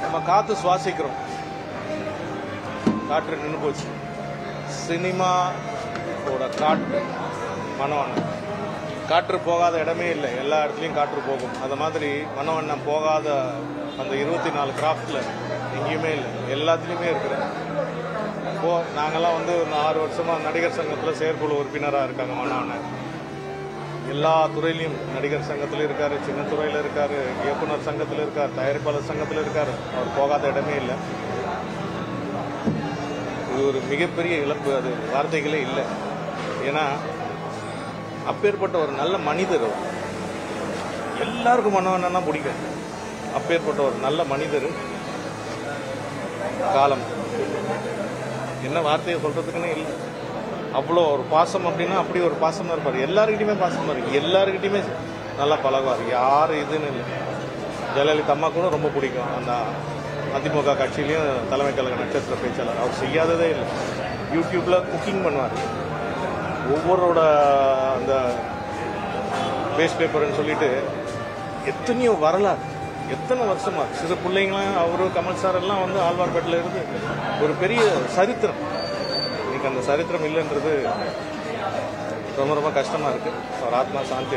நம்ம காத்து சுவாசிக்கிறோம் காற்று நின்று போச்சு சினிமாவோட காற்று மனவண்ணம் காற்று போகாத இடமே இல்லை எல்லா இடத்துலையும் காற்று போகும் அந்த மாதிரி மனவண்ணம் போகாத அந்த இருபத்தி நாலு கிராஃப்டில் எங்கேயுமே இல்லை எல்லாத்துலேயுமே இருக்கிறேன் இப்போ நாங்கெல்லாம் வந்து ஒரு ஆறு வருஷமாக நடிகர் சங்கத்தில் செயற்குழு உறுப்பினராக இருக்காங்க மனவண்ணன் எல்லா துறையிலையும் நடிகர் சங்கத்தில் இருக்காரு சின்ன துறையில் இருக்காரு இயக்குனர் சங்கத்தில் இருக்கார் தயாரிப்பாளர் சங்கத்தில் இருக்காரு அவர் போகாத இடமே இல்லை இது ஒரு மிகப்பெரிய இழப்பு அது வார்த்தைகளே இல்லை ஏன்னா அப்பேற்பட்ட ஒரு நல்ல மனிதர் அவர் எல்லாருக்கும் மனவண்ணா பிடிக்கும் அப்பேற்பட்ட ஒரு நல்ல மனிதர் காலம் என்ன வார்த்தையை சொல்றதுக்குன்னு இல்லை அவ்வளோ ஒரு பாசம் அப்படின்னா அப்படி ஒரு பாசமா இருப்பார் எல்லாருக்கிட்டையுமே பாசமா இருக்கு எல்லாருக்கிட்டையுமே நல்லா பழகுவார் யார் இதுன்னு இல்லை ஜெயலலிதா அம்மா கூட ரொம்ப பிடிக்கும் அந்த அதிமுக கட்சியிலையும் தலைமை கழக நட்சத்திர பேச்சாளர் அவர் செய்யாததே இல்லை யூடியூப்ல குக்கிங் பண்ணுவார் ஒவ்வொருவரோட அந்த வேஸ்ட் பேப்பர்னு சொல்லிட்டு எத்தனையோ வரலாறு எத்தனை வருஷமா சிறு பிள்ளைங்களாம் அவரு கமல் சார் எல்லாம் வந்து ஆழ்வார்பேட்டில் இருந்து ஒரு பெரிய சரித்திரம் இன்னைக்கு அந்த சரித்திரம் இல்லைன்றது ரொம்ப ரொம்ப கஷ்டமா இருக்கு அவர் ஆத்மா சாந்தி